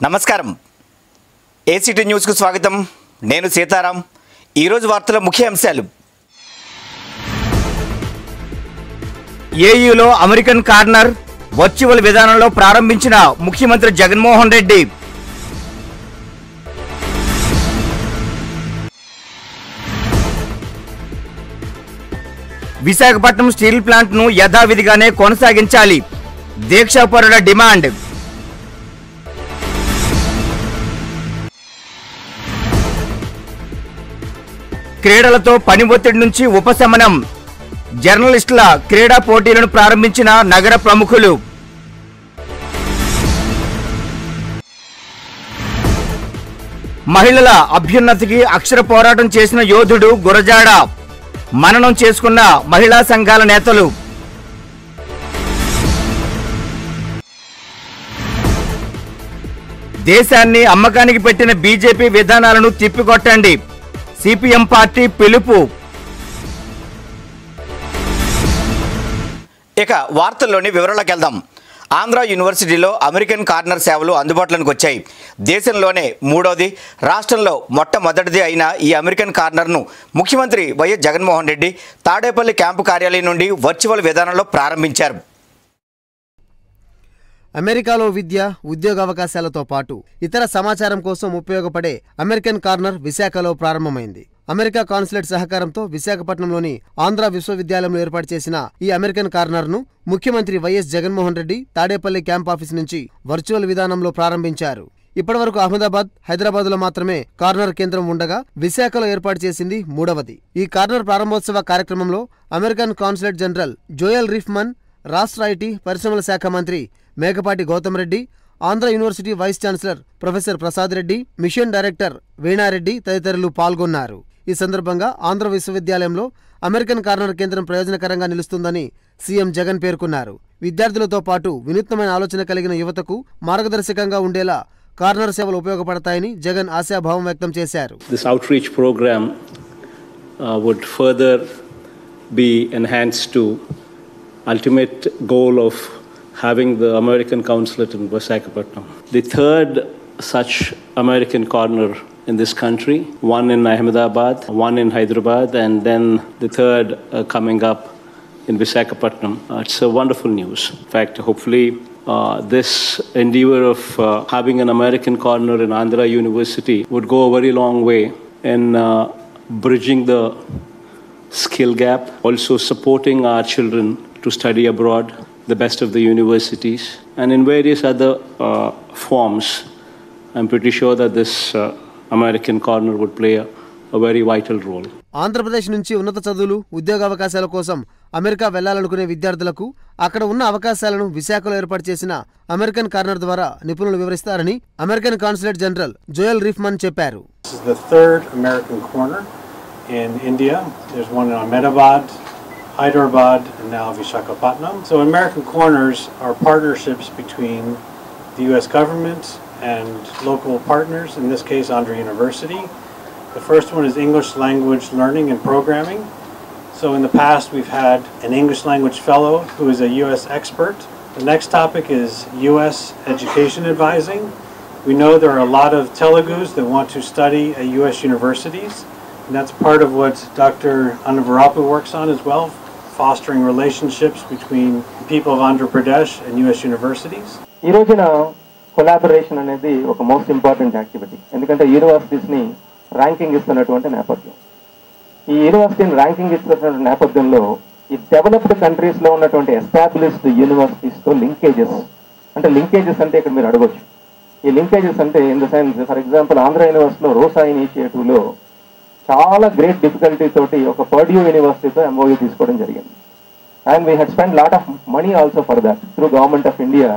నమస్కారం ఏసీటీ న్యూస్కు స్వాగతం నేను సీతారాం ఈరోజు వార్తల ముఖ్య అంశాలు ఏయూలో అమెరికన్ కార్నర్ వర్చువల్ విధానంలో ప్రారంభించిన ముఖ్యమంత్రి జగన్మోహన్ రెడ్డి విశాఖపట్నం స్టీల్ ప్లాంట్ను యథావిధిగానే కొనసాగించాలి దీక్షాపరుల డిమాండ్ క్రీడలతో పని ఒత్తిడి నుంచి ఉపశమనం జర్నలిస్టుల క్రీడా పోటీలను ప్రారంభించిన నగర ప్రముఖులు మహిళల అభ్యున్నతికి అక్షర పోరాటం చేసిన యోధుడు గురజాడ మననం చేసుకున్న మహిళా సంఘాల నేతలు దేశాన్ని అమ్మకానికి పెట్టిన బీజేపీ విధానాలను తిప్పికొట్టండి సిపిఎం పార్టీ పిలుపు ఇక వార్తల్లోని వివరాలకు వెళ్దాం ఆంధ్ర యూనివర్సిటీలో అమెరికన్ కార్నర్ సేవలు అందుబాటులోకి వచ్చాయి దేశంలోనే మూడవది రాష్ట్రంలో మొట్టమొదటిది అయిన ఈ అమెరికన్ కార్నర్ను ముఖ్యమంత్రి వైఎస్ జగన్మోహన్ రెడ్డి తాడేపల్లి క్యాంపు కార్యాలయం నుండి వర్చువల్ విధానంలో ప్రారంభించారు అమెరికాలో విద్య ఉద్యోగ అవకాశాలతో పాటు ఇతర సమాచారం కోసం ఉపయోగపడే అమెరికన్ కార్నర్ విశాఖలో ప్రారంభమైంది అమెరికా కాన్సులేట్ సహకారంతో విశాఖపట్నంలోని ఆంధ్ర విశ్వవిద్యాలయంలో ఏర్పాటు చేసిన ఈ అమెరికన్ కార్నర్ను ముఖ్యమంత్రి వైఎస్ జగన్మోహన్ రెడ్డి తాడేపల్లి క్యాంప్ ఆఫీస్ నుంచి వర్చువల్ విధానంలో ప్రారంభించారు ఇప్పటివరకు అహ్మదాబాద్ హైదరాబాద్ లో మాత్రమే కార్నర్ కేంద్రం ఉండగా విశాఖలో ఏర్పాటు చేసింది మూడవది ఈ కార్నర్ ప్రారంభోత్సవ కార్యక్రమంలో American consulate general Joel Rifman రాష్ట్ర ఐటీ పరిశ్రమల శాఖ మంత్రి Mekapati Gautam Reddy Andhra university vice chancellor professor Prasad Reddy mission director Veena Reddy తదితరులు పాల్గొన్నారు ఈ సందర్భంగా ఆంధ్ర విశ్వవిద్యాలయంలో అమెరికన్ కార్నర్ కేంద్రం ప్రయోజనకరంగా నిలుస్తుందని సీఎం జగన్ పేర్కొన్నారు విద్యార్థులతో పాటు వినూత్నమైన ఆలోచన కలిగిన యువతకు మార్గదర్శకంగా ఉండేలా కార్నర్ సేవలు ఉపయోగపడతాయని జగన్ ఆశాభావం వ్యక్తం చేశారు This outreach program uh, would further be enhanced to ultimate goal of having the American consulate in Visakhapatnam. The third such American corner in this country, one in Ahmedabad, one in Hyderabad, and then the third uh, coming up in Visakhapatnam. Uh, it's a wonderful news. In fact, hopefully, uh, this endeavor of uh, having an American corner in Andhra University would go a very long way in uh, bridging the skill gap, also supporting our children to study abroad, the best of the universities, and in various other uh, forms. I'm pretty sure that this uh, American corner would play a, a very vital role. Andhra Pradesh నుంచి ఉన్నత చదువులు ఉద్యోగ అవకాశాల కోసం America వెళ్లాలనుకునే విద్యార్థులకు అక్కడ ఉన్న అవకాశాలను విశాఖలో ఏర్పాటు చేసిన అమెరికన్ కార్నర్ ద్వారా నిపుణులు వివరిస్తారని American consulate general Joel Rifman చెప్పారు This is the third American corner in India. There's one in Ahmedabad, Hyderabad, and now Visakhapatnam. So American corners are partnerships between the U.S. government and local partners, in this case Andhra University. The first one is English language learning and programming. So in the past, we've had an English language fellow who is a U.S. expert. The next topic is U.S. education advising. We know there are a lot of Telugus that want to study at U.S. universities, and that's part of what Dr. Anavarapu works on as well, fostering relationships between people of Andhra Pradesh and U.S. universities. ఈ రోజున collaboration అనేది ఒక most important activity ఎందుకంటే యూనివర్సిటీస్ని ranking ఇస్తున్నటువంటి నేపథ్యం ఈ యూనివర్సిటీని ranking ఇస్తున్నటువంటి నేపథ్యంలో ఈ డెవలప్డ్ కంట్రీస్లో ఉన్నటువంటి ఎస్టాబ్లిష్డ్ యూనివర్సిటీస్తో లింకేజెస్ అంటే లింకేజెస్ అంటే ఇక్కడ మీరు అడగొచ్చు ఈ లింకేజెస్ అంటే in the sense for example Andhra యూనివర్సిటీలో రోసా ఇనిషియేటివ్లో చాలా గ్రేట్ డిఫికల్టీ తోటి ఒక పర్డ్యూ యూనివర్సిటీతో ఎంఓయూ తీసుకోవడం జరిగింది and we head spend lot of money also for that through government of India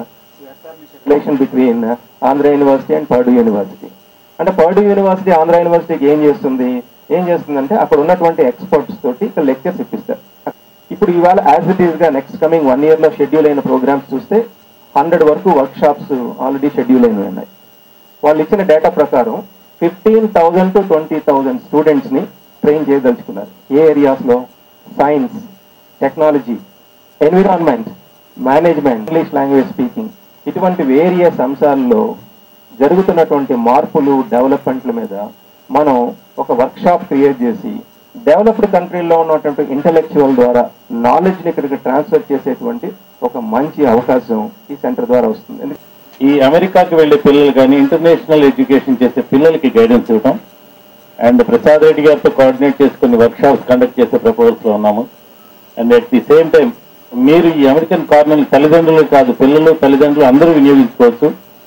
relation between Andhra university and Purdue university అంటే పర్డు యూనివర్సిటీ ఆంధ్ర యూనివర్సిటీకి ఏం చేస్తుంది ఏం చేస్తుందంటే అక్కడ ఉన్నటువంటి ఎక్స్పర్ట్స్ తోటి ఇక్కడ లెక్చర్స్ ఇప్పిస్తారు ఇప్పుడు ఇవాళ యాజ్ ఇట్ ఈస్ గా నెక్స్ట్ కమింగ్ వన్ ఇయర్ లో షెడ్యూల్ అయిన ప్రోగ్రామ్స్ చూస్తే హండ్రెడ్ వరకు వర్క్ షాప్స్ ఆల్రెడీ షెడ్యూల్ అయినవి ఉన్నాయి వాళ్ళు ఇచ్చిన డేటా ప్రకారం fifteen thousand to twenty thousand students ని ట్రైన్ చేయదలుచుకున్నారు ఏ ఏరియాస్ లో science technology environment management English language speaking ఇటువంటి వేరియస్ అంశాల్లో జరుగుతున్నటువంటి మార్పులు డెవలప్మెంట్ల మీద మనం ఒక వర్క్షాప్ క్రియేట్ చేసి డెవలప్డ్ కంట్రీలో ఉన్నటువంటి ఇంటలెక్చువల్ ద్వారా నాలెడ్జ్ని ఇక్కడికి ట్రాన్స్ఫర్ చేసేటువంటి ఒక మంచి అవకాశం ఈ సెంటర్ ద్వారా వస్తుంది ఎందుకంటే ఈ అమెరికాకి వెళ్ళే పిల్లలు కానీ ఇంటర్నేషనల్ ఎడ్యుకేషన్ చేసే పిల్లలకి గైడెన్స్ ఇవ్వడం అండ్ ప్రసాద్ రెడ్డి గారితో కోఆర్డినేట్ చేసుకుని వర్క్షాప్స్ కండక్ట్ చేసే ప్రపోజల్స్ లో ఉన్నాము and at the same time మీరు ఈ అమెరికన్ కార్నర్ తల్లిదండ్రులు కాదు పిల్లలు తల్లిదండ్రులు అందరూ వినియోగించుకోవచ్చు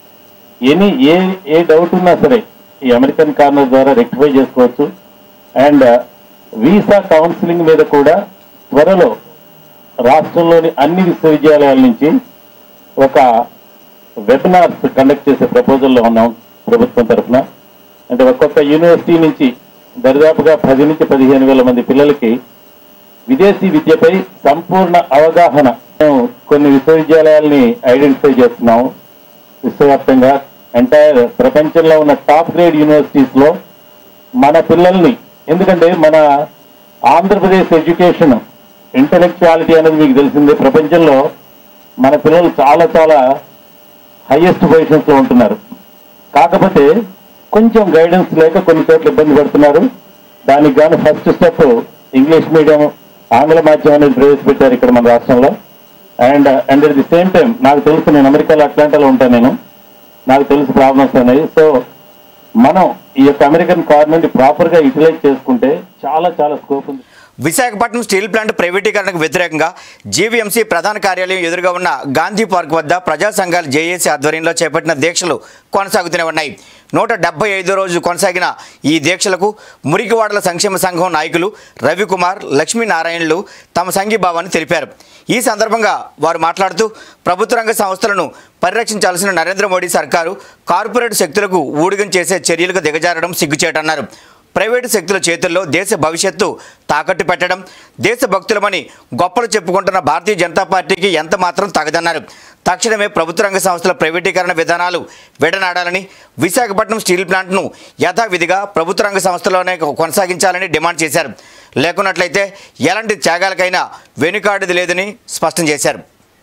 ఎనీ ఏ ఏ డౌట్ ఉన్నా సరే ఈ అమెరికన్ కార్నర్ ద్వారా రెక్టిఫై చేసుకోవచ్చు అండ్ వీసా కౌన్సిలింగ్ మీద కూడా త్వరలో రాష్ట్రంలోని అన్ని విశ్వవిద్యాలయాల నుంచి ఒక వెబినార్స్ కండక్ట్ చేసే ప్రపోజల్లో ఉన్నాం ప్రభుత్వం తరఫున అంటే ఒక్కొక్క యూనివర్సిటీ నుంచి దరిదాపుగా పది నుంచి పదిహేను వేల మంది పిల్లలకి విదేశీ విద్యపై సంపూర్ణ అవగాహన మేము కొన్ని విశ్వవిద్యాలయాల్ని ఐడెంటిఫై చేస్తున్నాము విశ్వవ్యాప్తంగా ఎంటైర్ ప్రపంచంలో ఉన్న టాప్ గ్రేడ్ యూనివర్సిటీస్ లో మన పిల్లల్ని ఎందుకంటే మన ఆంధ్రప్రదేశ్ ఎడ్యుకేషన్ ఇంటలెక్చువాలిటీ అనేది మీకు తెలిసిందే ప్రపంచంలో మన పిల్లలు చాలా చాలా హైయెస్ట్ పొజిషన్స్ లో ఉంటున్నారు కాకపోతే కొంచెం గైడెన్స్ లేక కొన్ని చోట్ల ఇబ్బంది పడుతున్నారు దానికి గాను ఫస్ట్ స్టెప్ ఇంగ్లీష్ మీడియం ఆంగ్ల మాధ్యమం అనేది ప్రవేశపెట్టారు ఇక్కడ మన రాష్ట్రంలో and and at the same time నాకు తెలుసు నేను అమెరికాలో అట్లాంటాలో ఉంటాను నేను నాకు తెలుసు ప్రాబ్లమ్స్ అనేవి సో మనం ఈ యొక్క అమెరికన్ కార్ నుండి ప్రాపర్ గా యూటిలైజ్ చేసుకుంటే చాలా చాలా స్కోప్ ఉంది విశాఖపట్నం స్టీల్ ప్లాంట్ ప్రైవేటీకరణకు వ్యతిరేకంగా జీవీఎంసీ ప్రధాన కార్యాలయం ఎదురుగా ఉన్న గాంధీ పార్క్ వద్ద ప్రజా సంఘాల జేఏసీ ఆధ్వర్యంలో చేపట్టిన దీక్షలు కొనసాగుతూనే ఉన్నాయి నూట డెబ్బై ఐదో రోజు కొనసాగిన ఈ దీక్షలకు మురికివాడల సంక్షేమ సంఘం నాయకులు రవికుమార్ లక్ష్మీనారాయణలు తమ సంఘీభావాన్ని తెలిపారు ఈ సందర్భంగా వారు మాట్లాడుతూ ప్రభుత్వ రంగ సంస్థలను పరిరక్షించాల్సిన నరేంద్ర మోడీ సర్కారు కార్పొరేట్ శక్తులకు ఊడిగం చేసే చర్యలకు దిగజారడం సిగ్గుచేటన్నారు ప్రైవేటు శక్తుల చేతుల్లో దేశ భవిష్యత్తు తాకట్టు పెట్టడం దేశభక్తులమని గొప్పలు చెప్పుకుంటున్న భారతీయ జనతా పార్టీకి ఎంత మాత్రం తగదన్నారు తక్షణమే ప్రభుత్వ రంగ సంస్థల ప్రైవేటీకరణ విధానాలు విడనాడాలని విశాఖపట్నం స్టీల్ ప్లాంట్ను యథావిధిగా ప్రభుత్వ రంగ సంస్థలోనే కొనసాగించాలని డిమాండ్ చేశారు లేకున్నట్లయితే ఎలాంటి త్యాగాలకైనా వెనుకాడేది లేదని స్పష్టం చేశారు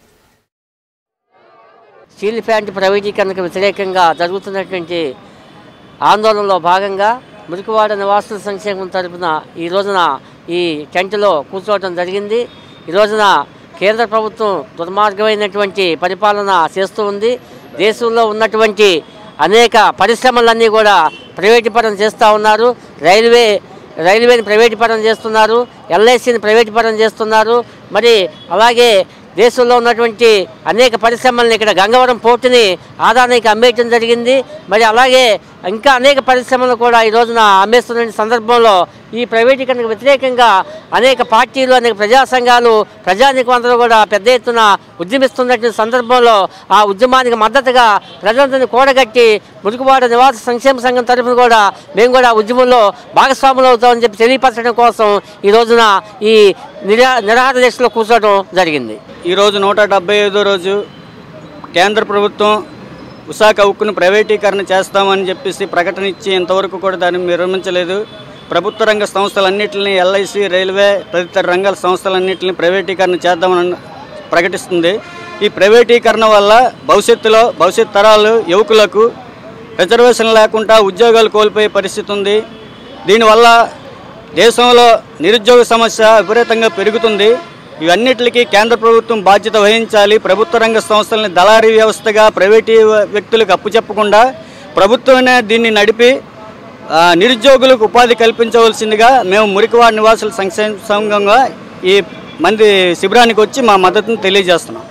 స్టీల్ ప్లాంట్ ప్రైవేటీకరణకు వ్యతిరేకంగా జరుగుతున్నటువంటి ఆందోళనలో భాగంగా మురికివాడ నివాసుల సంక్షేమం తరపున ఈ రోజున ఈ టెంట్లో కూర్చోవడం జరిగింది ఈ రోజున కేంద్ర ప్రభుత్వం దుర్మార్గమైనటువంటి పరిపాలన చేస్తూ ఉంది దేశంలో ఉన్నటువంటి అనేక పరిశ్రమలన్నీ కూడా ప్రైవేటీకరణ చేస్తూ ఉన్నారు రైల్వే రైల్వేని ప్రైవేటీకరణ చేస్తున్నారు ఎల్ఐసిని ప్రైవేటీకరణ చేస్తున్నారు మరి అలాగే దేశంలో ఉన్నటువంటి అనేక పరిశ్రమలను ఇక్కడ గంగవరం పోర్టుని ఆదానికి అమ్మేయటం జరిగింది మరి అలాగే ఇంకా అనేక పరిశ్రమలు కూడా ఈ రోజున అమ్మేస్తున్న సందర్భంలో ఈ ప్రైవేటీకరణకు వ్యతిరేకంగా అనేక పార్టీలు అనేక ప్రజా సంఘాలు ప్రజానికం అందరూ కూడా పెద్ద ఎత్తున ఉద్యమిస్తున్నటువంటి సందర్భంలో ఆ ఉద్యమానికి మద్దతుగా ప్రజలందరినీ కూడగట్టి మురుగువాడ నివాస సంక్షేమ సంఘం తరఫున కూడా మేము కూడా ఉద్యమంలో భాగస్వాములు అవుతామని చెప్పి తెలియపరచడం కోసం ఈ రోజున ఈ నిరా నిరాహార దీక్షలో కూర్చోవడం జరిగింది ఈరోజు నూట డెబ్బై ఐదో రోజు కేంద్ర ప్రభుత్వం విశాఖ ఉక్కును ప్రైవేటీకరణ చేస్తామని చెప్పేసి ప్రకటన ఇచ్చి ఇంతవరకు కూడా దాన్ని విరమించలేదు ప్రభుత్వ రంగ సంస్థలన్నింటినీ ఎల్ఐసి రైల్వే తదితర రంగాల సంస్థలన్నింటినీ ప్రైవేటీకరణ చేద్దామని ప్రకటిస్తుంది ఈ ప్రైవేటీకరణ వల్ల భవిష్యత్తులో భవిష్యత్ తరాలు యువకులకు రిజర్వేషన్ లేకుండా ఉద్యోగాలు కోల్పోయే పరిస్థితి ఉంది దీనివల్ల దేశంలో నిరుద్యోగ సమస్య విపరీతంగా పెరుగుతుంది ఇవన్నిటికీ కేంద్ర ప్రభుత్వం బాధ్యత వహించాలి ప్రభుత్వ రంగ సంస్థలని దళారీ వ్యవస్థగా ప్రైవేటీ వ్యక్తులకు అప్పుచెప్పకుండా ప్రభుత్వమే దీన్ని నడిపి ఆ, నిరుద్యోగులకు ఉపాధి కల్పించవలసిందిగా మేము మురికివాడ నివాసుల సంక్షేమ సంఘంగా ఈ మంది శిబిరానికి వచ్చి మా మద్దతును తెలియజేస్తున్నాం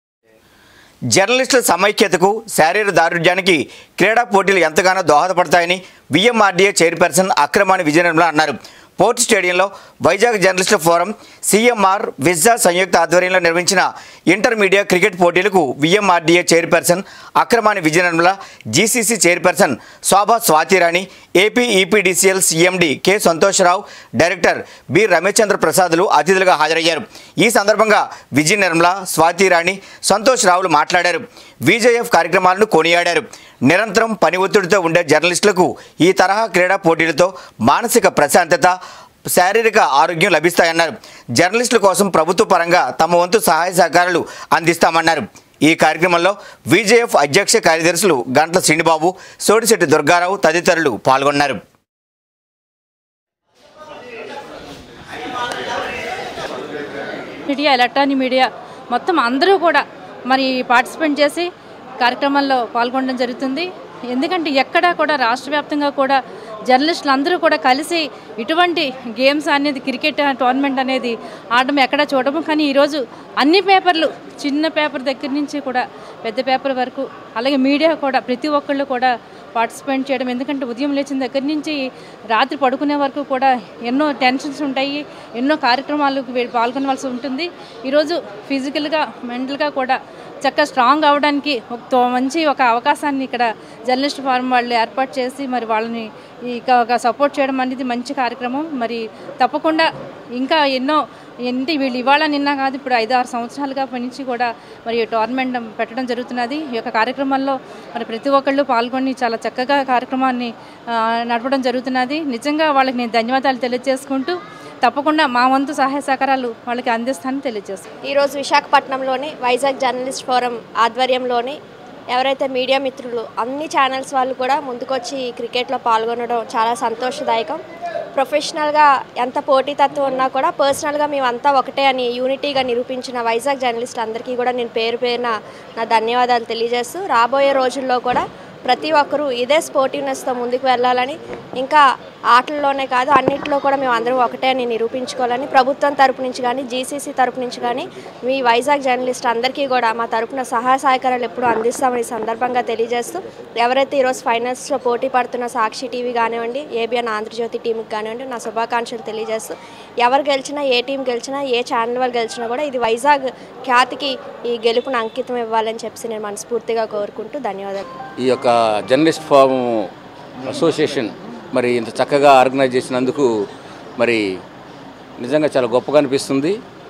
జర్నలిస్టుల సమైక్యతకు శారీర దారుఢ్యానికి క్రీడా పోటీలు ఎంతగానో దోహదపడతాయని విఎంఆర్డీఏ చైర్పర్సన్ అక్రమాని విజయనిర్మల అన్నారు పోర్ట్ స్టేడియంలో వైజాగ్ జర్నలిస్టుల ఫోరం సిఎంఆర్ విజ్జా సంయుక్త ఆధ్వర్యంలో నిర్వహించిన ఇంటర్మీడియట్ క్రికెట్ పోటీలకు VMRDA chairperson Akramani Vijaya Nirmala GCC chairperson Shobha Swathi Rani AP EPDCL CMD K Santosha Rao director B Ramesh Chandra ప్రసాద్లు అతిథులుగా హాజరయ్యారు ఈ సందర్భంగా విజయ నిర్మల స్వాతిరాణి సంతోష్ రావులు మాట్లాడారు విజేఎఫ్ కార్యక్రమాలను కొనియాడారు నిరంతరం పని ఒత్తిడితో ఉండే జర్నలిస్టులకు ఈ తరహా క్రీడా పోటీలతో మానసిక ప్రశాంతత శారీరక ఆరోగ్యం లభిస్తాయన్నారు జర్నలిస్టుల కోసం ప్రభుత్వ పరంగా తమ వంతు సహాయ సహకారాలు అందిస్తామన్నారు ఈ కార్యక్రమంలో విజేఎఫ్ అధ్యక్ష కార్యదర్శులు గంట్ల శ్రీనిబాబు సోడిశెట్టి దుర్గారావు తదితరులు పాల్గొన్నారు మీడియా ఎలక్ట్రానిక్ మీడియా మొత్తం అందరూ కూడా మరి పార్టిసిపేట్ చేసి కార్యక్రమాల్లో పాల్గొనడం జరుగుతుంది ఎందుకంటే ఎక్కడా కూడా రాష్ట్ర వ్యాప్తంగా కూడా జర్నలిస్టులు అందరూ కూడా కలిసి ఇటువంటి గేమ్స్ అనేది క్రికెట్ టోర్నమెంట్ అనేది ఆడడం ఎక్కడా చూడము కానీ ఈరోజు అన్ని పేపర్లు చిన్న పేపర్ దగ్గర నుంచి కూడా పెద్ద పేపర్ వరకు అలాగే మీడియా కూడా ప్రతి ఒక్కళ్ళు కూడా పార్టిసిపేట్ చేయడం ఎందుకంటే ఉదయం లేచిన దగ్గర నుంచి రాత్రి పడుకునే వరకు కూడా ఎన్నో టెన్షన్స్ ఉంటాయి ఎన్నో కార్యక్రమాలకు వీ- పాల్గొనవలసి ఉంటుంది ఈరోజు ఫిజికల్గా మెంటల్గా కూడా చక్కగా స్ట్రాంగ్ అవడానికి ఒక తో- మంచి ఒక అవకాశాన్ని ఇక్కడ జర్నలిస్ట్ ఫారం వాళ్ళు ఏర్పాటు చేసి మరి వాళ్ళని ఇక ఒక సపోర్ట్ చేయడం అనేది మంచి కార్యక్రమం మరి తప్పకుండా ఇంకా ఎన్నో ఏంటి వీళ్ళు ఇవాళ నిన్న కాదు ఇప్పుడు ఐదు ఆరు సంవత్సరాలుగా నుంచి కూడా మరి ఈ టోర్నమెంట్ పెట్టడం జరుగుతున్నది ఈ యొక్క కార్యక్రమంలో మరి ప్రతి ఒక్కళ్ళు పాల్గొని చాలా చక్కగా కార్యక్రమాన్ని ఆ, నడపడం జరుగుతున్నది నిజంగా వాళ్ళకి నేను ధన్యవాదాలు తెలియజేసుకుంటూ తప్పకుండా మా వంతు సహాయ సహకారాలు వాళ్ళకి అందిస్తానని తెలియజేస్తాను ఈరోజు విశాఖపట్నంలోని వైజాగ్ జర్నలిస్ట్ ఫోరం ఆధ్వర్యంలోని ఎవరైతే మీడియా మిత్రులు అన్ని ఛానల్స్ వాళ్ళు కూడా ముందుకొచ్చి ఈ క్రికెట్లో పాల్గొనడం చాలా సంతోషదాయకం ప్రొఫెషనల్గా ఎంత పోటీతత్వం ఉన్నా కూడా పర్సనల్గా మేమంతా ఒకటే అని యూనిటీగా నిరూపించిన వైజాగ్ జర్నలిస్ట్ అందరికీ కూడా నేను పేరు పేరున నా ధన్యవాదాలు తెలియజేస్తూ రాబోయే రోజుల్లో కూడా ప్రతి ఒక్కరూ ఇదే స్పోర్టివ్నెస్తో ముందుకు వెళ్ళాలని ఇంకా ఆటల్లోనే కాదు అన్నింటిలో కూడా మేము అందరం ఒకటే అని నిరూపించుకోవాలని ప్రభుత్వం తరపు నుంచి కానీ జీసీసీ తరపు నుంచి కానీ మీ వైజాగ్ జర్నలిస్ట్ అందరికీ కూడా మా తరపున సహాయ సహకారాలు ఎప్పుడూ అందిస్తామని ఈ సందర్భంగా తెలియజేస్తూ ఎవరైతే ఈరోజు ఫైనల్స్లో పోటీ పడుతున్న సాక్షి టీవీ కానివ్వండి ఏబిఎన్ ఆంధ్రజ్యోతి టీంకి కానివ్వండి నా శుభాకాంక్షలు తెలియజేస్తూ ఎవరు గెలిచినా ఏ టీం గెలిచినా ఏ ఛానల్ వాళ్ళు గెలిచినా కూడా ఇది వైజాగ్ ఖ్యాతికి ఈ గెలుపును అంకితం ఇవ్వాలని చెప్పి నేను మనస్ఫూర్తిగా కోరుకుంటూ ధన్యవాదాలు ఈ యొక్క జర్నలిస్ట్ ఫామ్ అసోసియేషన్ మరి ఇంత చక్కగా ఆర్గనైజ్ చేసినందుకు మరి నిజంగా చాలా గొప్పగా అనిపిస్తుంది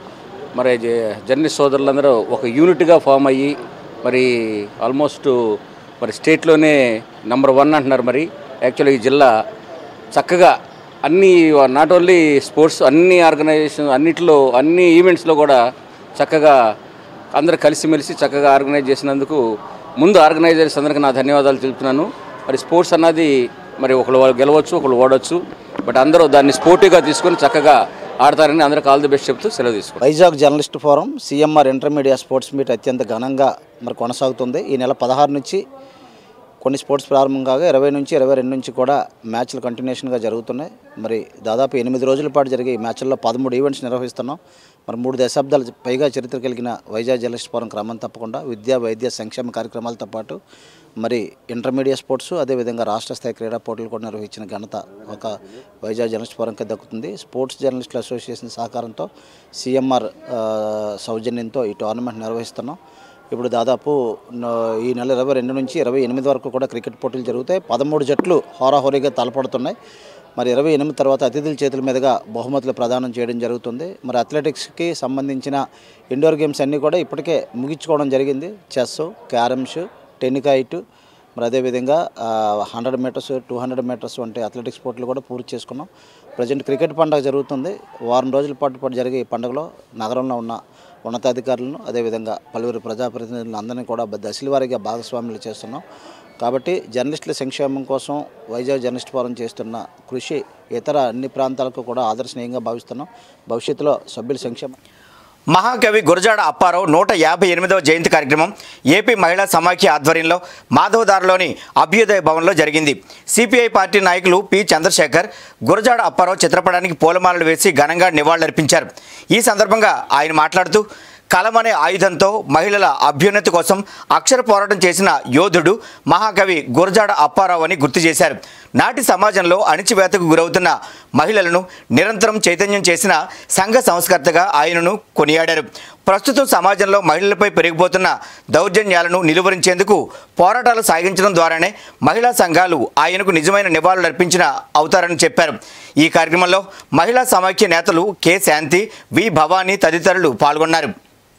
మరి జ- జర్నలిస్ట్ సోదరులందరూ ఒక యూనిట్గా ఫామ్ అయ్యి మరి ఆల్మోస్ట్ మరి స్టేట్లోనే నెంబర్ వన్ అంటున్నారు మరి యాక్చువల్గా ఈ జిల్లా చక్కగా అన్ని నాట్ ఓన్లీ స్పోర్ట్స్ అన్ని ఆర్గనైజేషన్ అన్నిటిలో అన్ని ఈవెంట్స్లో కూడా చక్కగా అందరు కలిసిమెలిసి చక్కగా ఆర్గనైజ్ చేసినందుకు ముందు ఆర్గనైజర్స్ అందరికీ నా ధన్యవాదాలు తెలుపుతున్నాను మరి స్పోర్ట్స్ అన్నది మరి ఒకళ్ళు వాళ్ళు గెలవచ్చు ఒకళ్ళు ఓడవచ్చు బట్ అందరూ దాన్ని స్పోర్టివ్గా తీసుకొని చక్కగా ఆడతారని అందరికి ఆల్ ది బెస్ట్ చెప్తూ సెలవు తీసుకుంటాను Vizag journalist forum CMR intermediate sports meet అత్యంత ఘనంగా మరి కొనసాగుతుంది ఈ నెల పదహారు నుంచి కొన్ని స్పోర్ట్స్ ప్రారంభం కాగా ఇరవై నుంచి ఇరవై రెండు నుంచి కూడా మ్యాచ్లు కంటిన్యూషన్గా జరుగుతున్నాయి మరి దాదాపు ఎనిమిది రోజుల పాటు జరిగే ఈ మ్యాచ్ల్లో పదమూడు ఈవెంట్స్ నిర్వహిస్తున్నాం మరి మూడు దశాబ్దాల పైగా చరిత్ర కలిగిన వైజాగ్ జర్నలిస్ట్ ఫోరం క్రమం తప్పకుండా విద్యా వైద్య సంక్షేమ కార్యక్రమాలతో పాటు మరి ఇంటర్మీడియట్ స్పోర్ట్స్ అదేవిధంగా రాష్ట్ర స్థాయి క్రీడా పోటీలు కూడా నిర్వహించిన ఘనత ఒక వైజాగ్ జర్నలిస్ట్ ఫోరంకి దక్కుతుంది స్పోర్ట్స్ జర్నలిస్టుల అసోసియేషన్ సహకారంతో సిఎంఆర్ సౌజన్యంతో ఈ టోర్నమెంట్ నిర్వహిస్తున్నాం ఇప్పుడు దాదాపు న- ఈ నెల ఇరవై రెండు నుంచి ఇరవై ఎనిమిది వరకు కూడా క్రికెట్ పోటీలు జరుగుతాయి పదమూడు జట్లు హోరాహోరీగా తలపడుతున్నాయి మరి ఇరవై ఎనిమిది తర్వాత అతిథుల చేతుల మీదుగా బహుమతులు ప్రదానం చేయడం జరుగుతుంది మరి అథ్లెటిక్స్కి సంబంధించిన ఇండోర్ గేమ్స్ అన్నీ కూడా ఇప్పటికే ముగించుకోవడం జరిగింది చెస్ క్యారమ్స్ టెన్నికాయిట్ మరి అదేవిధంగా hundred metres two hundred metres వంటి అథ్లెటిక్స్ పోటీలు కూడా పూర్తి చేసుకున్నాం ప్రజెంట్ క్రికెట్ పండుగ జరుగుతుంది వారం రోజుల పాటు పాటు జరిగే ఈ పండుగలో నగరంలో ఉన్న ఉన్నతాధికారులను అదేవిధంగా పలువురు ప్రజాప్రతినిధులను అందరినీ కూడా దశల వారీగా భాగస్వాములు చేస్తున్నాం కాబట్టి జర్నలిస్టుల సంక్షేమం కోసం వైజాగ్ జర్నలిస్ట్ ఫోరం చేస్తున్న కృషి ఇతర అన్ని ప్రాంతాలకు కూడా ఆదర్శనీయంగా భావిస్తున్నాం భవిష్యత్తులో సభ్యుల సంక్షేమం మహాకవి గురజాడ అప్పారావు నూట యాభై ఎనిమిదవ జయంతి కార్యక్రమం ఏపీ మహిళా సమాఖ్య ఆధ్వర్యంలో మాధవదారులోని అభ్యుదయ భవన్లో జరిగింది సిపిఐ పార్టీ నాయకులు పి చంద్రశేఖర్ గురజాడ అప్పారావు చిత్రపటానికి పూలమాలలు వేసి ఘనంగా నివాళులర్పించారు ఈ సందర్భంగా ఆయన మాట్లాడుతూ కలం అనే ఆయుధంతో మహిళల అభ్యున్నతి కోసం అక్షర పోరాటం చేసిన యోధుడు మహాకవి గురజాడ అప్పారావు అని గుర్తు చేశారు నాటి సమాజంలో అణిచివేతకు గురవుతున్న మహిళలను నిరంతరం చైతన్యం చేసిన సంఘ సంస్కర్తగా ఆయనను కొనియాడారు ప్రస్తుతం సమాజంలో మహిళలపై పెరిగిపోతున్న దౌర్జన్యాలను నిలువరించేందుకు పోరాటాలు సాగించడం ద్వారానే మహిళా సంఘాలు ఆయనకు నిజమైన నివాళులు అర్పించిన అవుతారని చెప్పారు ఈ కార్యక్రమంలో మహిళా సమాఖ్య నేతలు కె శాంతి వి భవానీ తదితరులు పాల్గొన్నారు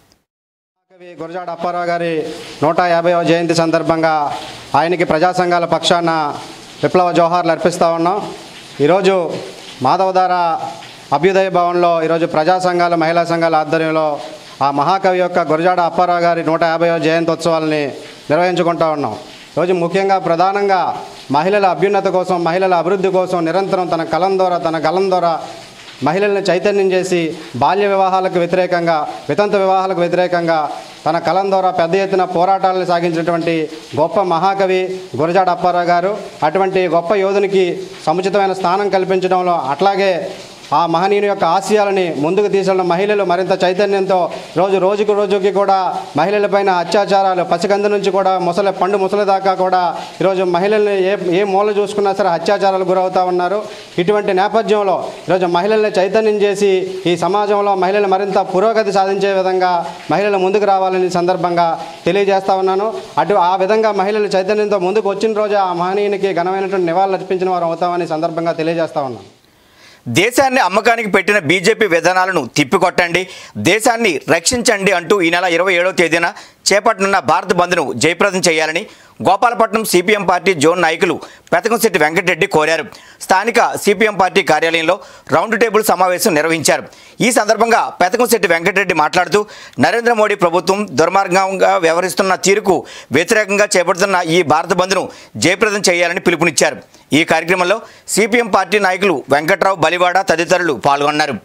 కవి గురజాడ అప్పారావు గారి నూట యాభైవ జయంతి సందర్భంగా ఆయనకి ప్రజా సంఘాల పక్షాన విప్లవ జోహార్లు అర్పిస్తూ ఉన్నాం ఈరోజు మాధవధార అభ్యుదయ భవన్లో ఈరోజు ప్రజా సంఘాల మహిళా సంఘాల ఆధ్వర్యంలో ఆ మహాకవి యొక్క గురజాడ అప్పారావు గారి నూట యాభైవ జయంతోత్సవాలని నిర్వహించుకుంటా ఉన్నాం రోజు ముఖ్యంగా ప్రధానంగా మహిళల అభ్యున్నత కోసం మహిళల అభివృద్ధి కోసం నిరంతరం తన కలం ద్వారా తన గలం ద్వారా మహిళల్ని చైతన్యం చేసి బాల్య వివాహాలకు వ్యతిరేకంగా వితంత వివాహాలకు వ్యతిరేకంగా తన కలం ద్వారా పెద్ద ఎత్తున పోరాటాలను సాగించినటువంటి గొప్ప మహాకవి గురజాడ అప్పారావు గారు అటువంటి గొప్ప యోధునికి సముచితమైన స్థానం కల్పించడంలో అట్లాగే ఆ మహనీయుని యొక్క ఆశయాలని ముందుకు తీసుకెళ్ళిన మహిళలు మరింత చైతన్యంతో రోజు రోజుకు రోజుకి కూడా మహిళలపైన అత్యాచారాలు పసికందు నుంచి కూడా ముసలి పండు ముసలి దాకా కూడా ఈరోజు మహిళల్ని ఏ ఏ మూల చూసుకున్నా సరే అత్యాచారాలు గురవుతూ ఉన్నారు ఇటువంటి నేపథ్యంలో ఈరోజు మహిళల్ని చైతన్యం చేసి ఈ సమాజంలో మహిళలు మరింత పురోగతి సాధించే విధంగా మహిళలు ముందుకు రావాలని సందర్భంగా తెలియజేస్తా ఉన్నాను అటు ఆ విధంగా మహిళలు చైతన్యంతో ముందుకు వచ్చిన రోజు ఆ మహనీయునికి ఘనమైనటువంటి నివాళులు అర్పించిన వారు అవుతామని సందర్భంగా తెలియజేస్తా ఉన్నాను దేశాన్ని అమ్మకానికి పెట్టిన బీజేపీ విధానాలను తిప్పికొట్టండి దేశాన్ని రక్షించండి అంటూ ఈ నెల ఇరవై ఏడవ తేదీన చేపట్టనున్న భారత్ బంద్ను జయప్రదం చేయాలని గోపాలపట్నం సిపిఎం పార్టీ జోన్ నాయకులు పెతకంశెట్టి వెంకటరెడ్డి కోరారు స్థానిక సిపిఎం పార్టీ కార్యాలయంలో రౌండ్ టేబుల్ సమావేశం నిర్వహించారు ఈ సందర్భంగా పెతకంశెట్టి వెంకటరెడ్డి మాట్లాడుతూ నరేంద్ర మోడీ ప్రభుత్వం దుర్మార్గంగా వ్యవహరిస్తున్న తీరుకు వ్యతిరేకంగా చేపడుతున్న ఈ భారత బంద్ను జయప్రదం చేయాలని పిలుపునిచ్చారు ఈ కార్యక్రమంలో సిపిఎం పార్టీ నాయకులు వెంకట్రావు బలివాడ తదితరులు పాల్గొన్నారు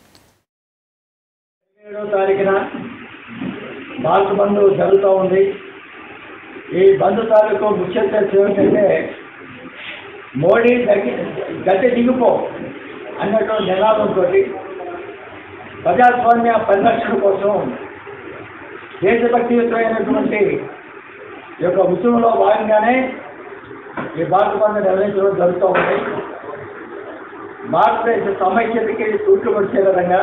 ఏడో తారీఖున భారత బంద్ జరుగుతూ ఉంది ఈ బంద్ తాలూకు ముఖ్య ఉద్దేశం ఏమిటంటే మోడీ దగ్గి గద్దె దిగిపో అన్నటువంటి నినాదంతో ప్రజాస్వామ్య పరిరక్షణ కోసం దేశభక్తియుతమైనటువంటి ఈ యొక్క ఉద్యమంలో భాగంగానే ఈ భారత బంద్ నిర్వహించడం జరుగుతూ ఉంది భారతదేశ సమైక్యతకి తూట్లు పడిచే విధంగా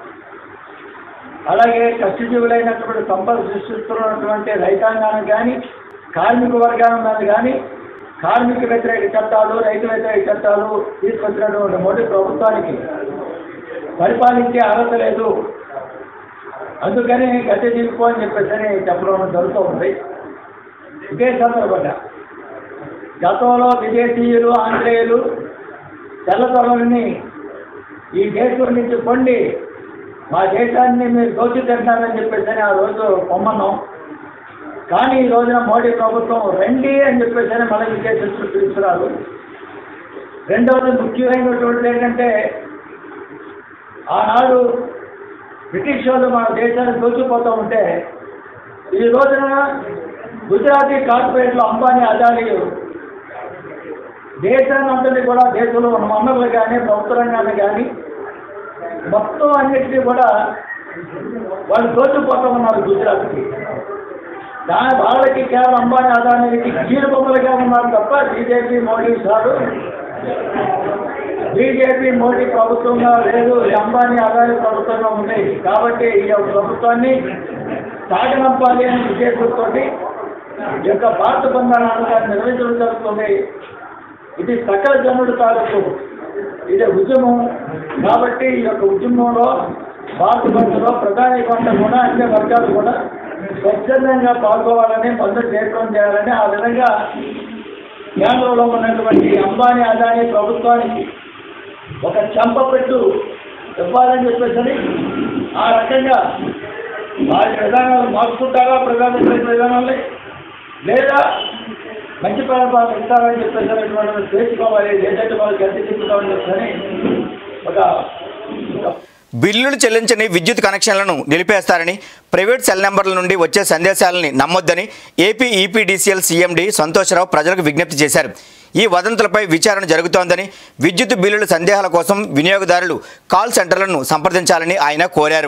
అలాగే కష్టజీవులైనటువంటి సంపద సృష్టిస్తున్నటువంటి రైతాంగానికి కానీ కార్మిక వర్గాల మీద కానీ కార్మిక వ్యతిరేక చట్టాలు రైతు వ్యతిరేక చట్టాలు తీసుకొచ్చినటువంటి మోడీ ప్రభుత్వానికి పరిపాలించే అర్హత లేదు అందుకని గట్టి దిగిపో అని చెప్పేసి చెప్పడం జరుగుతూ ఉంది ఇదే సందర్భంగా గతంలో విదేశీయులు ఆంగ్లేయులు తెల్లతొలని ఈ దేశం నుంచి పొండి మా దేశాన్ని మీరు దోచి తింటారని చెప్పేసి ఆ రోజు పొమ్మన్నాం కానీ ఈ రోజున మోడీ ప్రభుత్వం రండి అని చెప్పేసి మళ్ళీ విదేశం పిలుస్తున్నారు రెండవది ముఖ్యమైనటువంటిది ఏంటంటే ఆనాడు బ్రిటిష్ వాళ్ళు మన దేశాన్ని దోచిపోతూ ఉంటే ఈ రోజున గుజరాతీ కార్పొరేట్లు అంబానీ అదానీ దేశాన్ని అంతటి కూడా దేశంలో ఉన్న మన్నలు కానీ ప్రభుత్వ రంగాన్ని కానీ మొత్తం అన్నిటినీ కూడా వాళ్ళు దోచుకుపోతూ ఉన్నారు గుజరాత్కి దాని వాళ్ళకి కేవలం అంబానీ అదానికి కీలు బొమ్మలుగా ఉన్నారు తప్ప BJP Modi sir BJP Modi ప్రభుత్వంగా లేదు ఈ అంబానీ అదాని ప్రభుత్వంగా ఉంది కాబట్టి ఈ యొక్క ప్రభుత్వాన్ని సాగనంపాలి అనే ఉద్దేశంతో ఈ యొక్క భారత బంధాలను నిర్వహించడం జరుగుతుంది ఇది సకల జనుడు తాలూకు ఇది ఉద్యమం కాబట్టి ఈ యొక్క ఉద్యమంలో భారత బంధులో ప్రధాని కొంత కూడా అన్ని వర్గాలు కూడా స్వచ్ఛందంగా పాల్గొవాలని బంధు చేపడం చేయాలని ఆ విధంగా కేంద్రంలో ఉన్నటువంటి అంబానీ అదానీ ప్రభుత్వానికి ఒక చెంపపెట్టు ఇవ్వాలని చెప్పేసి ఆ రకంగా వారి విధానాలు మార్చుకుంటారా ప్రధానమంత్రి విధానాలని లేదా మంచి పరిపాలన ఇస్తారని చెప్పేసి తెలుసుకోవాలి ఏదైతే వాళ్ళు గట్టి చెప్తామని చెప్పని ఒక బిల్లులు చెల్లించని విద్యుత్ కనెక్షన్లను నిలిపేస్తారని ప్రైవేట్ సెల్ నెంబర్ల నుండి వచ్చే సందేశాలని నమ్మొద్దని ఏపీ ఈపీడీసీఎల్ సీఎండీ సంతోషరావు ప్రజలకు విజ్ఞప్తి చేశారు ఈ వదంతులపై విచారణ జరుగుతోందని విద్యుత్ బిల్లుల సందేహాల కోసం వినియోగదారులు కాల్ సెంటర్లను సంప్రదించాలని ఆయన కోరారు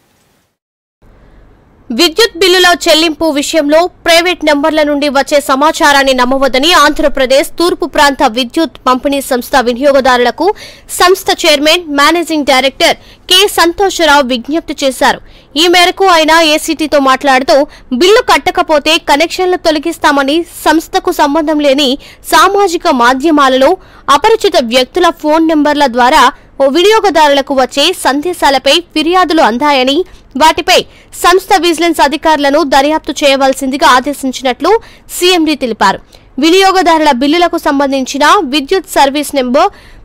విద్యుత్ బిల్లుల చెల్లింపు విషయంలో ప్రైవేట్ నంబర్ల నుండి వచ్చే సమాచారాన్ని నమ్మవద్దని ఆంధ్రప్రదేశ్ తూర్పు ప్రాంత విద్యుత్ పంపిణీ సంస్థ వినియోగదారులకు సంస్థ chairman managing director K Santosha Rao విజ్ఞప్తి చేశారు ఈ మేరకు ఆయన ఏసీటీతో మాట్లాడుతూ బిల్లు కట్టకపోతే కనెక్షన్లు తొలగిస్తామని సంస్థకు సంబంధం లేని సామాజిక మాధ్యమాలలో అపరిచిత వ్యక్తుల ఫోన్ నెంబర్ల ద్వారా ఓ వినియోగదారులకు వచ్చే సందేశాలపై ఫిర్యాదులు అందాయని వాటిపై సంస్థ విజిలెన్స్ అధికారులను దర్యాప్తు చేయవలసిందిగా ఆదేశించినట్లు సీఎండీ తెలిపారు వినియోగదారుల బిల్లులకు సంబంధించిన విద్యుత్ సర్వీస్ నెంబర్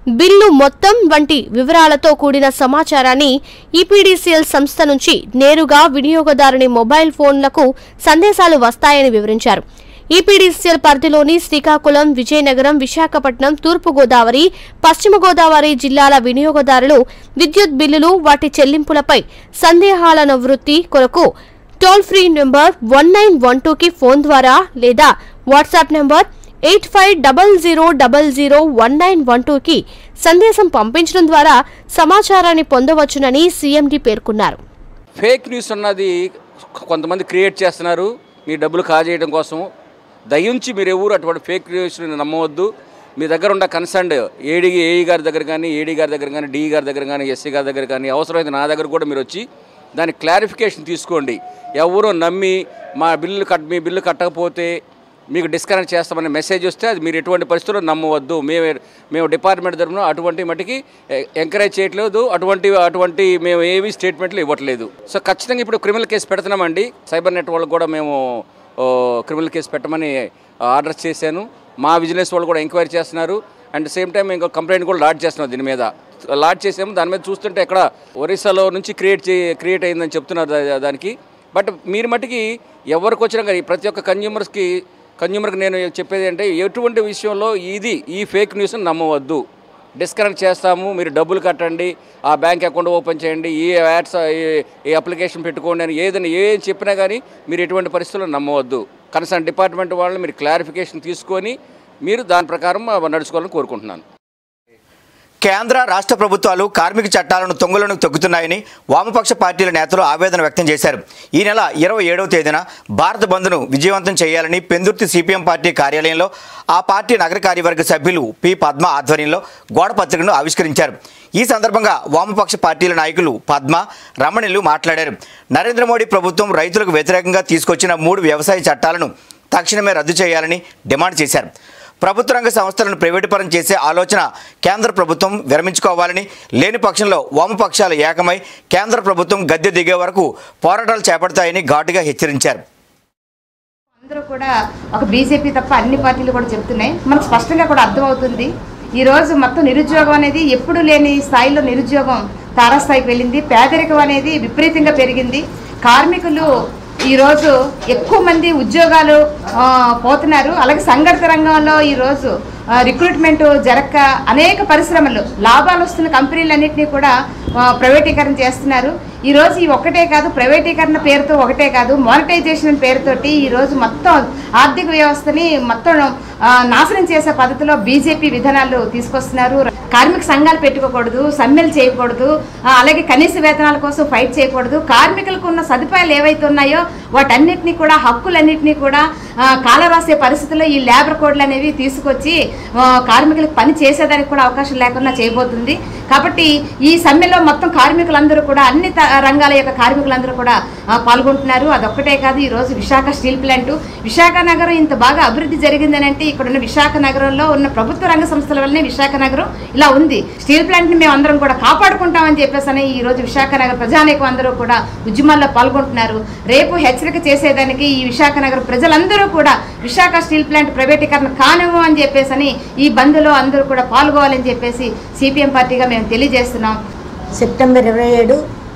బిల్లు మొత్తం వంటి వివరాలతో కూడిన సమాచారాన్ని ఈపీడీసీఎల్ సంస్థ నుంచి నేరుగా వినియోగదారుని మొబైల్ ఫోన్లకు సందేశాలు వస్తాయని వివరించారు ఈపీడీసీఎల్ పరిధిలోని శ్రీకాకుళం విజయనగరం విశాఖపట్నం తూర్పుగోదావరి పశ్చిమ గోదావరి జిల్లాల వినియోగదారులు విద్యుత్ బిల్లులు వాటి చెల్లింపులపై సందేహాల నివృత్తి కొరకు toll free number one nine one టూకి ఫోన్ ద్వారా లేదా WhatsApp number eight five double zero double zero one nine one టూకి సందేశం పంపించడం ద్వారా సమాచారాన్ని పొందవచ్చునని సీఎండీ పేర్కొన్నారు ఫేక్ న్యూస్ అన్నది కొంతమంది క్రియేట్ చేస్తున్నారు మీ డబ్బులు కాజేయడం కోసం దయించి మీరు ఎవరు అటువంటి ఫేక్ న్యూస్ని నమ్మవద్దు మీ దగ్గర ఉన్న కన్సర్న్ ఏడీ ఏఈ గారి దగ్గర కానీ ఏడీ గారి దగ్గర కానీ డిఈ గారి దగ్గర కానీ ఎస్సీ గారి దగ్గర కానీ అవసరమైతే నా దగ్గర కూడా మీరు వచ్చి దాని క్లారిఫికేషన్ తీసుకోండి ఎవరో నమ్మి మా బిల్లు కట్ మీ బిల్లు కట్టకపోతే మీకు డిస్కనెక్ట్ చేస్తామనే మెసేజ్ వస్తే అది మీరు ఎటువంటి పరిస్థితుల్లో నమ్మవద్దు మేము మేము డిపార్ట్మెంట్ తరఫున అటువంటి మటుకి ఎంకరేజ్ చేయట్లేదు అటువంటి అటువంటి మేము ఏవి స్టేట్మెంట్లు ఇవ్వట్లేదు సో ఖచ్చితంగా ఇప్పుడు క్రిమినల్ కేసు పెడుతున్నామండి సైబర్ నెట్ వాళ్ళకి కూడా మేము ఓ, క్రిమినల్ కేసు పెట్టమని ఆర్డర్ చేశాను మా విజిలెన్స్ వాళ్ళు కూడా ఎంక్వైరీ చేస్తున్నారు అండ్ సేమ్ టైం ఇంకో కంప్లైంట్ కూడా లాడ్ చేస్తున్నారు దీని మీద లాడ్ చేసాము దాని మీద చూస్తుంటే ఎక్కడ ఒరిస్సాలో నుంచి క్రియేట్ చే క్రియేట్ అయిందని చెప్తున్నారు దా- దానికి బట్ మీరు మటుకి ఎవరికి వచ్చినా కానీ ప్రతి ఒక్క కన్జ్యూమర్స్కి కన్జ్యూమర్కి నేను చెప్పేది అంటే ఎటువంటి విషయంలో ఇది ఈ ఫేక్ న్యూస్ని నమ్మవద్దు డిస్కనెక్ట్ చేస్తాము మీరు డబ్బులు కట్టండి ఆ బ్యాంక్ అకౌంట్ ఓపెన్ చేయండి ఈ యాడ్స్ ఈ- ఈ అప్లికేషన్ పెట్టుకోండి అని ఏదైనా ఏం చెప్పినా కానీ మీరు ఎటువంటి పరిస్థితుల్లో నమ్మవద్దు కన్సర్న్ డిపార్ట్మెంట్ వాళ్ళని మీరు క్లారిఫికేషన్ తీసుకొని మీరు దాని ప్రకారం నడుచుకోవాలని కోరుకుంటున్నాను కేంద్ర రాష్ట్ర ప్రభుత్వాలు కార్మిక చట్టాలను తొంగలను తొక్కుతున్నాయని వామపక్ష పార్టీల నేతలు ఆవేదన వ్యక్తం చేశారు ఈ నెల ఇరవై ఏడవ తేదీన భారత బంద్ను విజయవంతం చేయాలని పెందుర్తి సిపిఎం పార్టీ కార్యాలయంలో ఆ పార్టీ నగర కార్యవర్గ సభ్యులు పి పద్మ ఆధ్వర్యంలో గోడ పత్రికను ఆవిష్కరించారు ఈ సందర్భంగా వామపక్ష పార్టీల నాయకులు పద్మ రమణిలు మాట్లాడారు నరేంద్ర మోడీ ప్రభుత్వం రైతులకు వ్యతిరేకంగా తీసుకొచ్చిన మూడు వ్యవసాయ చట్టాలను తక్షణమే రద్దు చేయాలని డిమాండ్ చేశారు ప్రభుత్వ రంగ సంస్థలను ప్రైవేటుపరం చేసే ఆలోచన కేంద్ర ప్రభుత్వం విరమించుకోవాలని లేని పక్షంలో వామపక్షాలు ఏకమై కేంద్ర ప్రభుత్వం గద్దె దిగే వరకు పోరాటాలు చేపడతాయని ఘాటుగా హెచ్చరించారు అందరూ కూడా ఒక బీజేపీ తప్ప అన్ని పార్టీలు కూడా చెప్తున్నాయి మనకు స్పష్టంగా కూడా అర్థమవుతుంది ఈ రోజు మొత్తం నిరుద్యోగం అనేది ఎప్పుడు లేని స్థాయిలో నిరుద్యోగం తారాస్థాయికి వెళ్ళింది పేదరికం అనేది విపరీతంగా పెరిగింది కార్మికులు ఈరోజు ఎక్కువ మంది ఉద్యోగాలు ఆ, పోతున్నారు అలాగే సంఘటిత రంగంలో ఈరోజు ఆ, రిక్రూట్మెంట్ జరక్క అనేక పరిశ్రమలు లాభాలు వస్తున్న కంపెనీలన్నింటినీ కూడా ఆ, ప్రైవేటీకరణ చేస్తున్నారు ఈరోజు ఈ ఒక్కటే కాదు ప్రైవేటీకరణ పేరుతో ఒకటే కాదు మానిటైజేషన్ పేరుతోటి ఈరోజు మొత్తం ఆర్థిక వ్యవస్థని మొత్తం ఆ, నాశనం చేసే పద్ధతిలో బీజేపీ విధానాలు తీసుకొస్తున్నారు కార్మిక సంఘాలు పెట్టుకోకూడదు సమ్మెలు చేయకూడదు ఆ, అలాగే కనీస వేతనాల కోసం ఫైట్ చేయకూడదు కార్మికులకు ఉన్న సదుపాయాలు ఏవైతే ఉన్నాయో వాటన్నిటిని కూడా హక్కులన్నింటినీ కూడా ఆ, కాలరాసే పరిస్థితుల్లో ఈ లేబర్ కోడ్లు అనేవి తీసుకొచ్చి ఆ, కార్మికులకు పని చేసేదానికి కూడా అవకాశం లేకుండా చేయబోతుంది కాబట్టి ఈ సమ్మెలో మొత్తం కార్మికులందరూ కూడా అన్ని త- రంగాల యొక్క కార్మికులందరూ కూడా ఆ, పాల్గొంటున్నారు అదొక్కటే కాదు ఈ రోజు విశాఖ స్టీల్ ప్లాంట్ విశాఖ నగరం ఇంత బాగా అభివృద్ధి జరిగిందని అంటే ఇక్కడ ఉన్న విశాఖ నగరంలో ఉన్న ప్రభుత్వ రంగ సంస్థల వల్లనే విశాఖ నగరం ఇలా ఉంది స్టీల్ ప్లాంట్ ని మేము అందరం కూడా కాపాడుకుంటామని చెప్పేసి అని ఈ రోజు విశాఖ నగర ప్రజానేకం అందరూ కూడా ఉద్యమాల్లో పాల్గొంటున్నారు రేపు హెచ్చరిక చేసేదానికి ఈ విశాఖ నగర ప్రజలందరూ కూడా విశాఖ స్టీల్ ప్లాంట్ ప్రైవేటీకరణ కానివ్వం అని చెప్పేసి అని ఈ బంద్లో అందరూ కూడా పాల్గొవాలని చెప్పేసి సిపిఎం పార్టీగా మేము తెలియజేస్తున్నాం సెప్టెంబర్ ఇరవై ఏడు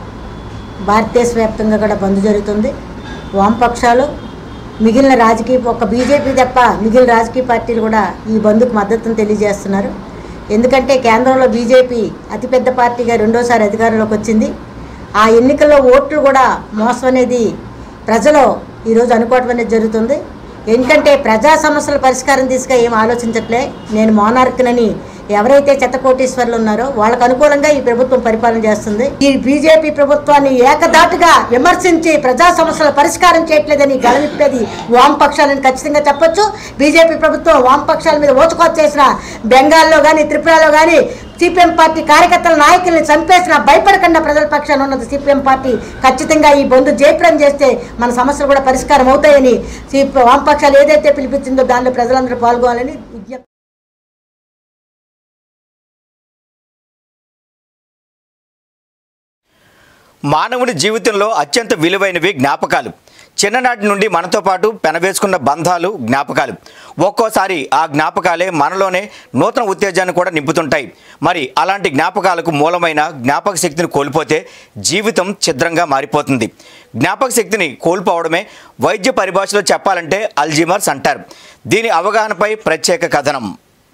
భారతదేశ వ్యాప్తంగా కూడా బంద్ జరుగుతుంది వామపక్షాలు మిగిలిన రాజకీయ ఒక బీజేపీ తప్ప మిగిలిన రాజకీయ పార్టీలు కూడా ఈ బంద్కు మద్దతును తెలియజేస్తున్నారు ఎందుకంటే కేంద్రంలో బీజేపీ అతిపెద్ద పార్టీగా రెండోసారి అధికారంలోకి వచ్చింది ఆ ఎన్నికల్లో ఓట్లు కూడా మోసం అనేది ప్రజలు ఈరోజు అనుకోవటం అనేది జరుగుతుంది ఎందుకంటే ప్రజా సమస్యల పరిష్కారం తీసుగా ఏం ఆలోచించట్లే నేను మోనార్క్నని ఎవరైతే చెత్త కోటీశ్వర్లు ఉన్నారో వాళ్ళకు అనుకూలంగా ఈ ప్రభుత్వం పరిపాలన చేస్తుంది ఈ బీజేపీ ప్రభుత్వాన్ని ఏకదాటుగా విమర్శించి ప్రజా సమస్యల పరిష్కారం చేయట్లేదని గలవిప్పేది వామపక్షాలని ఖచ్చితంగా చెప్పొచ్చు బీజేపీ ప్రభుత్వం వామపక్షాల మీద ఓచుకోత చేసిన బెంగాల్లో కానీ త్రిపురలో కానీ సిపిఎం పార్టీ కార్యకర్తల నాయకుల్ని చంపేసిన భయపడకుండా ప్రజల పక్షాన ఉన్నది సిపిఎం పార్టీ ఖచ్చితంగా ఈ బంధు జయప్రదం చేస్తే మన సమస్యలు కూడా పరిష్కారం అవుతాయని సిపి వామపక్షాలు ఏదైతే పిలిపించిందో దానిలో ప్రజలందరూ పాల్గొనాలని విజ్ఞప్తి మానవుని జీవితంలో అత్యంత విలువైనవి జ్ఞాపకాలు చిన్ననాటి నుండి మనతో పాటు పెనవేసుకున్న బంధాలు జ్ఞాపకాలు ఒక్కోసారి ఆ జ్ఞాపకాలే మనలోనే నూతన ఉత్తేజాన్ని కూడా నింపుతుంటాయి మరి అలాంటి జ్ఞాపకాలకు మూలమైన జ్ఞాపక శక్తిని కోల్పోతే జీవితం ఛిద్రంగా మారిపోతుంది జ్ఞాపక శక్తిని కోల్పోవడమే వైద్య పరిభాషలో చెప్పాలంటే అల్జీమర్స్ అంటారు దీని అవగాహనపై ప్రత్యేక కథనం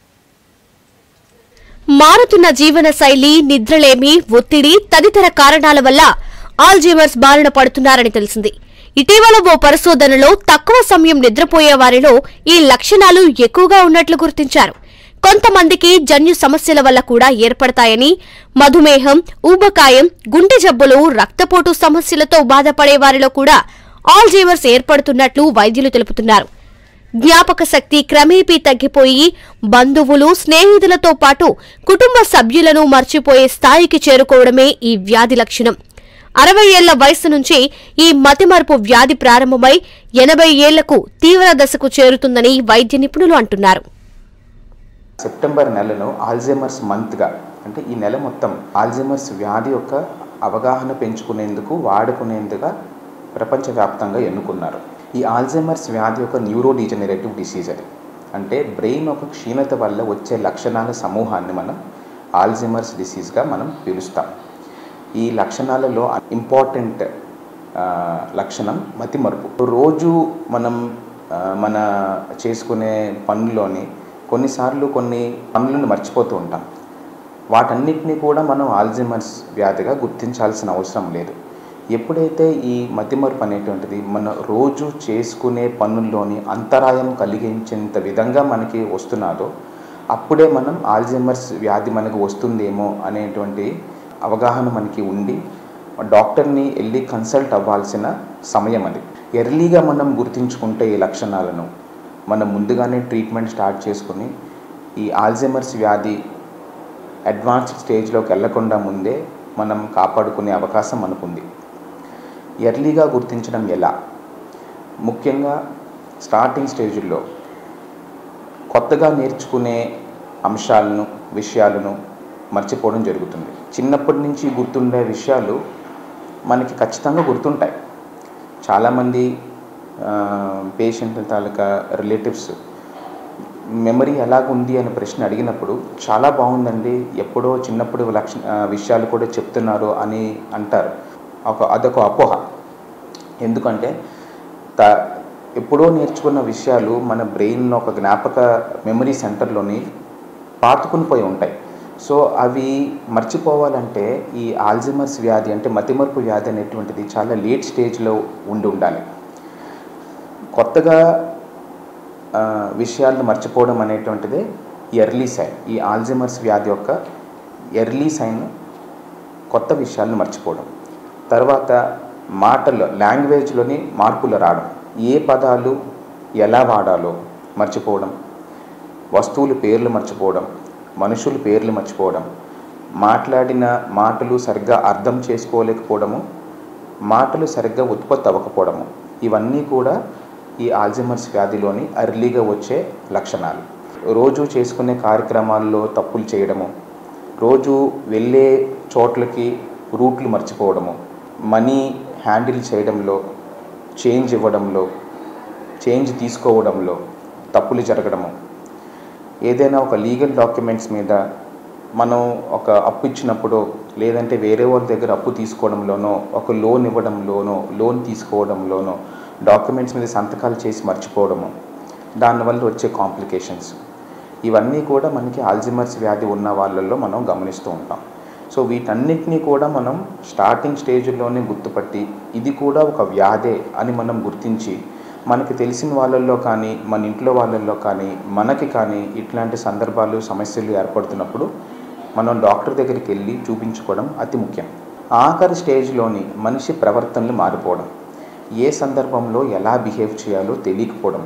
మారుతున్న జీవన శైలి నిద్రలేమి ఒత్తిడి తదితర కారణాల వల్ల ఆల్జీమర్స్ బారిన పడుతున్నారని తెలిసింది ఇటీవల ఓ పరిశోధనలో తక్కువ సమయం నిద్రపోయే వారిలో ఈ లక్షణాలు ఎక్కువగా ఉన్నట్లు గుర్తించారు కొంతమందికి జన్యు సమస్యల వల్ల కూడా ఏర్పడతాయని మధుమేహం ఊబకాయం గుండె జబ్బులు రక్తపోటు సమస్యలతో బాధపడే వారిలో కూడా ఆల్జీమర్స్ ఏర్పడుతున్నట్లు వైద్యులు తెలుపుతున్నారు జ్ఞాపక శక్తి క్రమేపీ తగ్గిపోయి బంధువులు స్నేహితులతో పాటు కుటుంబ సభ్యులను మర్చిపోయే స్థాయికి చేరుకోవడమే ఈ వ్యాధి లక్షణం అరవై ఏళ్ల వయసు నుంచి ఈ మతిమరుపు వ్యాధి ప్రారంభమై ఎనభై ఏళ్లకు తీవ్ర దశకు చేరుతుందని వైద్య నిపుణులు అంటున్నారు సెప్టెంబర్ నెలను ఆల్జైమర్స్ మంత్గా అంటే ఈ నెల మొత్తం ఆల్జైమర్స్ వ్యాధి యొక్క అవగాహన పెంచుకునేందుకు వాడుకునేందుగా ప్రపంచవ్యాప్తంగా ఎన్నుకున్నారు ఈ ఆల్జైమర్స్ వ్యాధి యొక్క న్యూరో డీజనరేటివ్ డిసీజ్ అది అంటే బ్రెయిన్ ఒక క్షీణత వల్ల వచ్చే లక్షణాల సమూహాన్ని మనం ఆల్జైమర్స్ డిసీజ్గా మనం పిలుస్తాం ఈ లక్షణాలలో ఇంపార్టెంట్ లక్షణం మతిమరుపు రోజు మనం ఆ, మన చేసుకునే పనుల్లోని కొన్నిసార్లు కొన్ని పనులను మర్చిపోతూ ఉంటాం వాటన్నిటినీ కూడా మనం ఆల్జైమర్స్ వ్యాధిగా గుర్తించాల్సిన అవసరం లేదు ఎప్పుడైతే ఈ మతిమరుపు అనేటువంటిది మన రోజు చేసుకునే పనుల్లోని అంతరాయం కలిగించేంత విధంగా మనకి వస్తున్నదో అప్పుడే మనం ఆల్జైమర్స్ వ్యాధి మనకు వస్తుందేమో అనేటువంటి అవగాహన మనకి ఉండి డాక్టర్ని వెళ్ళి కన్సల్ట్ అవ్వాల్సిన సమయం అది ఎర్లీగా మనం గుర్తించుకుంటే ఈ లక్షణాలను మనం ముందుగానే ట్రీట్మెంట్ స్టార్ట్ చేసుకుని ఈ ఆల్జైమర్స్ వ్యాధి అడ్వాన్స్డ్ స్టేజ్లోకి వెళ్లకుండా ముందే మనం కాపాడుకునే అవకాశం మనకుంది ఎర్లీగా గుర్తించడం ఎలా ముఖ్యంగా స్టార్టింగ్ స్టేజ్లో కొత్తగా నేర్చుకునే అంశాలను విషయాలను మర్చిపోవడం జరుగుతుంది చిన్నప్పటి నుంచి గుర్తుండే విషయాలు మనకి ఖచ్చితంగా గుర్తుంటాయి చాలామంది పేషెంట్ తాలూకా రిలేటివ్స్ మెమరీ ఎలాగుంది అనే ప్రశ్న అడిగినప్పుడు చాలా బాగుందండి ఎప్పుడో చిన్నప్పుడు లక్ష ఆ, విషయాలు కూడా చెప్తున్నారు అని అంటారు ఒక అదొక అపోహ ఎందుకంటే త ఎప్పుడో నేర్చుకున్న విషయాలు మన బ్రెయిన్ ఒక జ్ఞాపక మెమరీ సెంటర్లోని పాతుకుని పోయి ఉంటాయి సో అవి మర్చిపోవాలంటే ఈ ఆల్జిమర్స్ వ్యాధి అంటే మతిమరుపు వ్యాధి అనేటువంటిది చాలా లేట్ స్టేజ్లో ఉండి ఉండాలి కొత్తగా ఆ, విషయాలను మర్చిపోవడం అనేటువంటిదే ఎర్లీ సైన్ ఈ ఆల్జిమర్స్ వ్యాధి యొక్క ఎర్లీ సైన్ కొత్త విషయాలను మర్చిపోవడం తర్వాత మాటల్లో లాంగ్వేజ్లోని మార్పులు రావడం ఏ పదాలు ఎలా వాడాలో మర్చిపోవడం వస్తువుల పేర్లు మర్చిపోవడం మనుషుల పేర్లు మర్చిపోవడం మాట్లాడిన మాటలు సరిగ్గా అర్థం చేసుకోలేకపోవడము మాటలు సరిగ్గా ఉత్పత్తి అవ్వకపోవడము ఇవన్నీ కూడా ఈ ఆల్జిమర్స్ వ్యాధిలోని అర్లీగా వచ్చే లక్షణాలు రోజు చేసుకునే కార్యక్రమాల్లో తప్పులు చేయడము రోజు వెళ్ళే చోట్లకి రూట్లు మర్చిపోవడము మనీ హ్యాండిల్ చేయడంలో చేంజ్ ఇవ్వడంలో చేంజ్ తీసుకోవడంలో తప్పులు జరగడము ఏదైనా ఒక లీగల్ డాక్యుమెంట్స్ మీద మనం ఒక అప్పు ఇచ్చినప్పుడు లేదంటే వేరే వాళ్ళ దగ్గర అప్పు తీసుకోవడంలోనో ఒక లోన్ ఇవ్వడంలోనో లోన్ తీసుకోవడంలోనో డాక్యుమెంట్స్ మీద సంతకాలు చేసి మర్చిపోవడము దానివల్ల వచ్చే కాంప్లికేషన్స్ ఇవన్నీ కూడా మనకి ఆల్జిమర్స్ వ్యాధి ఉన్న వాళ్ళల్లో మనం గమనిస్తూ ఉంటాం సో వీటన్నిటినీ కూడా మనం స్టార్టింగ్ స్టేజ్లోనే గుర్తుపట్టి ఇది కూడా ఒక వ్యాధే అని మనం గుర్తించి మనకి తెలిసిన వాళ్ళల్లో కానీ మన ఇంట్లో వాళ్ళల్లో కానీ మనకి కానీ ఇట్లాంటి సందర్భాలు సమస్యలు ఏర్పడుతున్నప్పుడు మనం డాక్టర్ దగ్గరికి వెళ్ళి చూపించుకోవడం అతి ముఖ్యం ఆఖరి స్టేజ్లోని మనిషి ప్రవర్తనలు మారిపోవడం ఏ సందర్భంలో ఎలా బిహేవ్ చేయాలో తెలియకపోవడం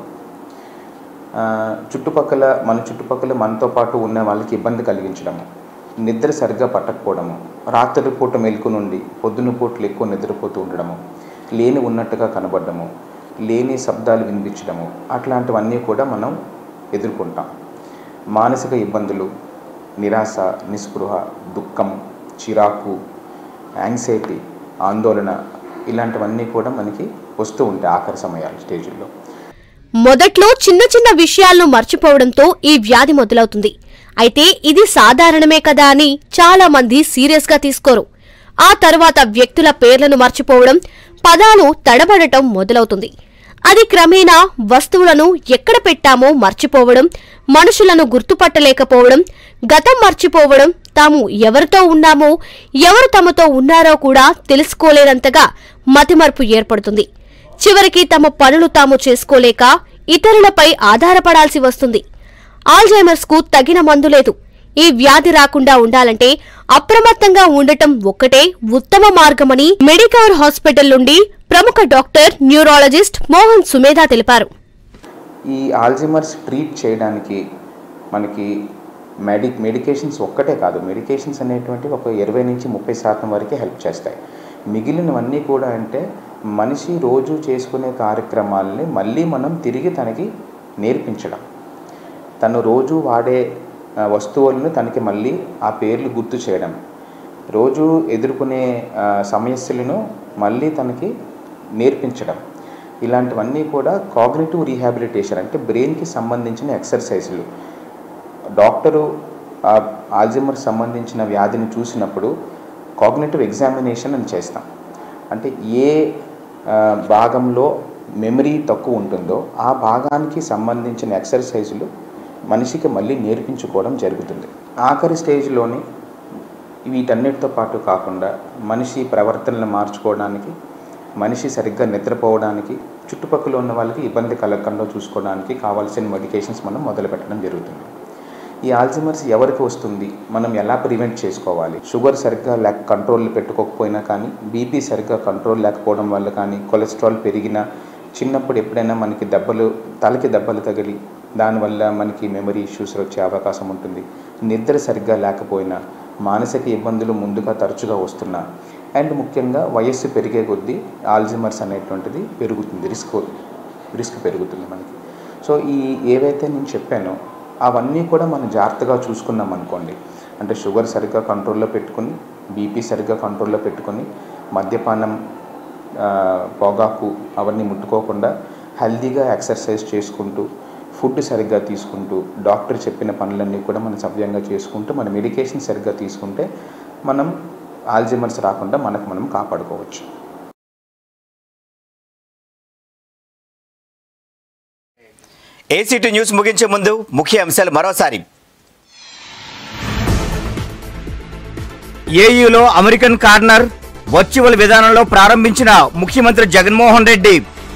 ఆ, చుట్టుపక్కల మన చుట్టుపక్కల మనతో పాటు ఉన్న వాళ్ళకి ఇబ్బంది కలిగించడము నిద్ర సరిగ్గా పట్టకపోవడము రాత్రి పూట మెలకు నుండి పొద్దున పూటలు ఎక్కువ నిద్రపోతూ ఉండడము లేని ఉన్నట్టుగా కనబడడము లేని శబ్దాలు వినిపించడము అట్లాంటివన్నీ కూడా మనం ఎదుర్కొంటాం మానసిక ఇబ్బందులు నిరాశ నిస్పృహ దుఃఖం చిరాకు యాంగ్జైటీ ఆందోళన ఇలాంటివన్నీ కూడా మనకి వస్తూ ఉంటాయి ఆఖరి సమయాలు స్టేజ్లో మొదట్లో చిన్న చిన్న విషయాలను మర్చిపోవడంతో ఈ వ్యాధి మొదలవుతుంది అయితే ఇది సాధారణమే కదా అని చాలా మంది సీరియస్ గా తీసుకోరు ఆ తర్వాత వ్యక్తుల పేర్లను మర్చిపోవడం పదాలు తడబడటం మొదలవుతుంది అది క్రమేణా వస్తువులను ఎక్కడ పెట్టామో మర్చిపోవడం మనుషులను గుర్తుపట్టలేకపోవడం గతం మర్చిపోవడం తాము ఎవరితో ఉన్నామో ఎవరు తమతో ఉన్నారో కూడా తెలుసుకోలేనంతగా మతిమరుపు ఏర్పడుతుంది చివరికి తమ పనులు తాము చేసుకోలేక ఇతరులపై ఆధారపడాల్సి వస్తుంది ఆల్జైమర్స్ కు తగిన మందు లేదు ఈ వ్యాధి రాకుండా ఉండాలంటే అప్రమత్తంగా ఉండటం ఒక్కటే ఉత్తమ మార్గమని మెడికవర్ హాస్పిటల్ నుండి ప్రముఖ డాక్టర్ న్యూరాలజిస్ట్ మోహన్ సుమేధా తెలిపారు ఈ ఆల్జిమర్స్ ట్రీట్ చేయడానికి మనకి మెడి మెడికేషన్స్ ఒక్కటే కాదు మెడికేషన్స్ అనేటువంటివి ఒక ఇరవై నుంచి ముప్పై శాతం వరకే హెల్ప్ చేస్తాయి మిగిలినవన్నీ కూడా అంటే మనిషి రోజు చేసుకునే కార్యక్రమాలని మళ్ళీ మనం తిరిగి తనకి నేర్పించడం తను రోజు వాడే ఆ, వస్తువులను తనకి మళ్ళీ ఆ పేర్లు గుర్తు చేయడం రోజు ఎదుర్కొనే ఆ, సమస్యలను మళ్ళీ తనకి నేర్పించడం ఇలాంటివన్నీ కూడా కాగ్నిటివ్ రీహాబిలిటేషన్ అంటే బ్రెయిన్కి సంబంధించిన ఎక్సర్సైజులు డాక్టరు ఆ ఆల్జిమర్ సంబంధించిన వ్యాధిని చూసినప్పుడు కాగ్నేటివ్ ఎగ్జామినేషన్ అని చేస్తాం అంటే ఏ ఆ, భాగంలో మెమరీ తక్కువ ఉంటుందో ఆ భాగానికి సంబంధించిన ఎక్సర్సైజులు మనిషికి మళ్ళీ నేర్పించుకోవడం జరుగుతుంది ఆఖరి స్టేజ్లోని వీటన్నిటితో పాటు కాకుండా మనిషి ప్రవర్తనలు మార్చుకోవడానికి మనిషి సరిగ్గా నిద్రపోవడానికి చుట్టుపక్కల ఉన్న వాళ్ళకి ఇబ్బంది కలగకుండా చూసుకోవడానికి కావాల్సిన మెడికేషన్స్ మనం మొదలు పెట్టడం జరుగుతుంది ఈ ఆల్జిమర్స్ ఎవరికి వస్తుంది మనం ఎలా ప్రివెంట్ చేసుకోవాలి షుగర్ సరిగ్గా లేక కంట్రోల్ పెట్టుకోకపోయినా కానీ బీపీ సరిగ్గా కంట్రోల్ లేకపోవడం వల్ల కానీ కొలెస్ట్రాల్ పెరిగినా చిన్నప్పుడు ఎప్పుడైనా మనకి దెబ్బలు తలకి దెబ్బలు తగిలి దానివల్ల మనకి మెమరీ ఇష్యూస్ వచ్చే అవకాశం ఉంటుంది నిద్ర సరిగ్గా లేకపోయినా మానసిక ఇబ్బందులు ముందుగా తరచుగా వస్తున్నా అండ్ ముఖ్యంగా వయస్సు పెరిగే కొద్దీ ఆల్జిమర్స్ అనేటువంటిది పెరుగుతుంది రిస్క్ రిస్క్ పెరుగుతుంది మనకి సో ఈ ఏవైతే నేను చెప్పానో అవన్నీ కూడా మనం జాగ్రత్తగా చూసుకున్నాం అనుకోండి అంటే షుగర్ సరిగ్గా కంట్రోల్లో పెట్టుకొని బీపీ సరిగ్గా కంట్రోల్లో పెట్టుకొని మద్యపానం ఆ, పొగాకు అవన్నీ ముట్టుకోకుండా హెల్దీగా ఎక్సర్సైజ్ చేసుకుంటూ ఫుడ్ సరిగ్గా తీసుకుంటూ డాక్టర్ చెప్పిన పనులన్నీ కూడా మనం సవ్యంగా చేసుకుంటూ మన మెడికేషన్ సరిగ్గా తీసుకుంటే మనం ఆల్జిమర్స్ రాకుండా మనకు మనం కాపాడుకోవచ్చు ఏసీటీ న్యూస్ ముగించే ముందు ముఖ్య అంశాలు మరోసారి ఏయూలో అమెరికన్ కార్నర్ వర్చువల్ విధానంలో ప్రారంభించిన ముఖ్యమంత్రి జగన్మోహన్ రెడ్డి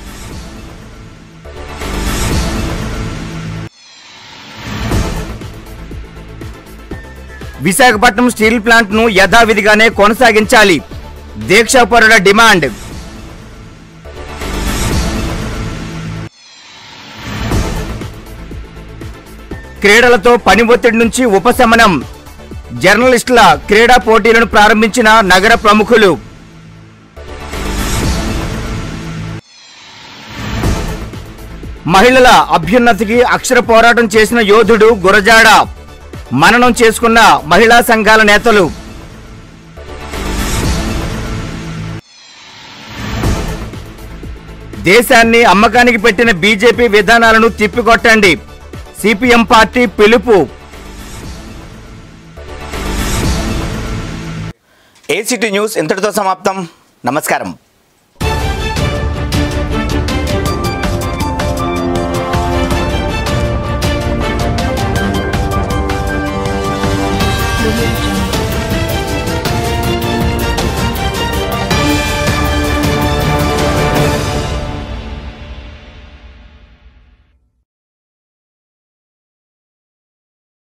విశాఖపట్నం స్టీల్ ప్లాంట్ను యథావిధిగానే కొనసాగించాలి దీక్షాపరుల డిమాండ్ క్రీడలతో పని ఒత్తిడి నుంచి ఉపశమనం జర్నలిస్టుల క్రీడా పోటీలను ప్రారంభించిన నగర ప్రముఖులు మహిళల అభ్యున్నతికి అక్షర పోరాటం చేసిన యోధుడు గురజాడ మననం చేసుకున్న మహిళా సంఘాల నేతలు దేశాన్ని అమ్మకానికి పెట్టిన బీజేపీ విధానాలను తిప్పికొట్టండి సిపిఎం పార్టీ పిలుపు ఏసీటీ న్యూస్ ఇంతటితో సమాప్తం నమస్కారం